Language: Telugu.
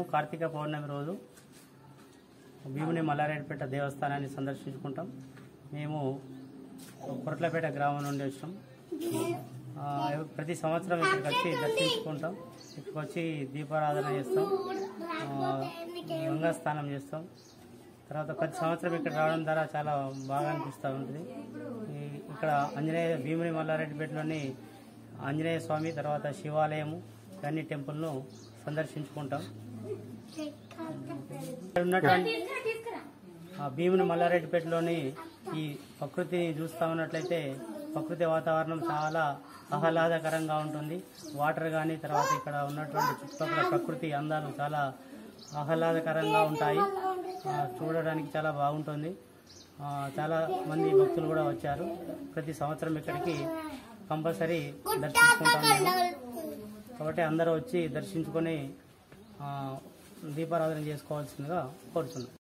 కార్తీక పౌర్ణమి రోజు భీముని మల్లారెడ్డిపేట దేవస్థానాన్ని సందర్శించుకుంటాం మేము కొరట్లపేట గ్రామం నుండి వచ్చాం ఆ, ప్రతి సంవత్సరం ఇక్కడికి వచ్చి దర్శించుకుంటాం ఇక్కడికి వచ్చి దీపారాధన చేస్తాం ఆ, గంగా స్నానం చేస్తాం తర్వాత ప్రతి సంవత్సరం ఇక్కడ రావడం ద్వారా చాలా బాగా అనిపిస్తూ ఉంటుంది ఈ- ఇక్కడ ఆంజనేయ భీముని మల్లారెడ్డిపేటలోని ఆంజనేయ స్వామి తర్వాత శివాలయము ఇవన్నీ టెంపుల్ను సందర్శించుకుంటాం ఇక్కడ ఉన్నటువంటి ఆ భీముని మల్లారెడ్డిపేటలోని ఈ ప్రకృతిని చూస్తా ఉన్నట్లయితే ప్రకృతి వాతావరణం చాలా ఆహ్లాదకరంగా ఉంటుంది వాటర్ కానీ తర్వాత ఇక్కడ ఉన్నటువంటి చుట్టుపక్కల ప్రకృతి అందాలు చాలా ఆహ్లాదకరంగా ఉంటాయి ఆ, చూడడానికి చాలా బాగుంటుంది ఆ, చాలా మంది భక్తులు కూడా వచ్చారు ప్రతి సంవత్సరం ఇక్కడికి కంపల్సరీ దర్శించుకుంటాం మేము కాబట్టి అందరూ వచ్చి దర్శించుకొని ఆ, దీపారాధన చేసుకోవాల్సిందిగా కోరుతున్నాం